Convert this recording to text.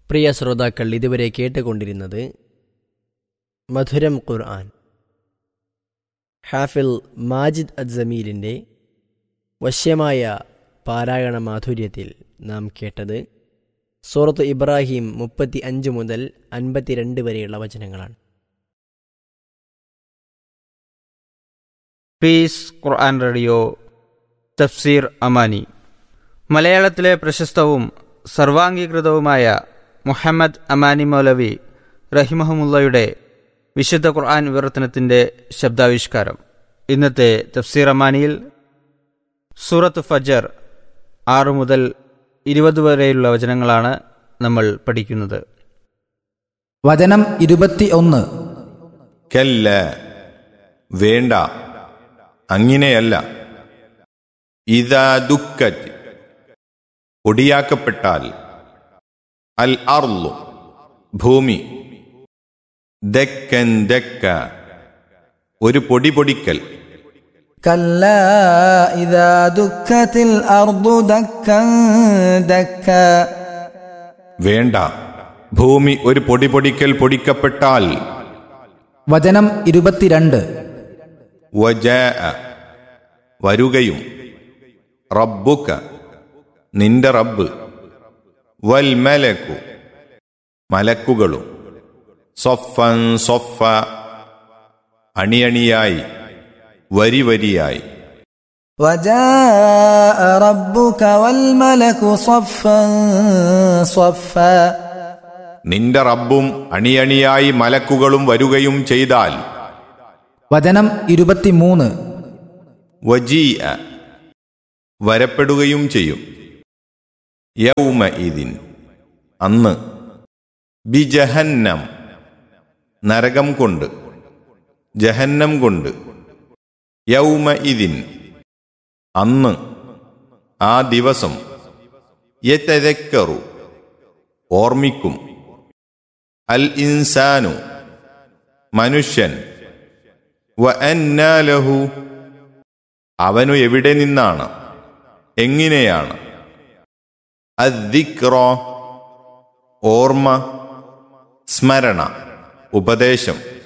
പ്രിയ ശ്രോതാക്കൾ ഇതുവരെ കേട്ടുകൊണ്ടിരുന്നത് മധുരം ഖുർആൻ ഹാഫിൽ മാജിദ് അജ്സമീലിൻ്റെ വശ്യമായ പാരായണ മാധുര്യത്തിൽ നാം കേട്ടത് സൂറത്ത് ഇബ്രാഹിം മുപ്പത്തി അഞ്ച് മുതൽ അൻപത്തിരണ്ട് വരെയുള്ള വചനങ്ങളാണ് പീസ് ഖുർആൻ റേഡിയോ തഫ്സീർ അമാനി മലയാളത്തിലെ പ്രശസ്തവും സർവാംഗീകൃതവുമായ മുഹമ്മദ് അമാനി മൗലവി റഹിമഹമുല്ലയുടെ വിശുദ്ധ ഖുർആൻ വിവർത്തനത്തിൻ്റെ ശബ്ദാവിഷ്കാരം ഇന്നത്തെ തഫ്സീർ അമാനിയിൽ സൂറത്ത് ഫജർ ആറ് മുതൽ ഇരുപത് വരെയുള്ള വചനങ്ങളാണ് നമ്മൾ പഠിക്കുന്നത് വചനം ഇരുപത്തി ഒന്ന് കല്ല വേണ്ട അങ്ങനെയല്ല ഇതാ ദുഃഖറ്റ് ഒടിയാക്കപ്പെട്ടാൽ അൽ അർലു ഭൂമി ദക്കൻ ദക്ക ഒരു പൊടി പൊടിക്കൽ كلا إذا دكت الأرض دكا دكا വേണ്ട ഭൂമി ഒരു പൊടി പൊടിക്കൽ പൊടിക്കപ്പെട്ടാൽ വചനം ഇരുപത്തിരണ്ട് വജാ വരുകയും റബ്ബുക നിന്റെ റബ്ബ് വൽ മലക്കു മലക്കുകളും സൊഫൻ സൊഫ അണിയണിയായി വരി വരിയായി وجاء ربك والملك صفا صفا നിന്റെ റബ്ബും അണിയണിയായി മലക്കുകളും വരുകയും ചെയ്താൽ വചനം ഇരുപത്തിമൂന്ന് വജീ വരപ്പെടുകയും ചെയ്യും യൗമ ഇതിൻ അന്ന് ബിജഹന്നം നരകം കൊണ്ട് ജഹന്നം കൊണ്ട് യൗമ ഇതിൻ അന്ന് ആ ദിവസം യതദക്കറു ഓർമ്മിക്കും അൽ ഇൻസാനു മനുഷ്യൻ വ അന്നാലഹു അവനു എവിടെ നിന്നാണ് എങ്ങനെയാണ് അദ്ദിക്റോ ഓർമ്മ സ്മരണ ഉപദേശം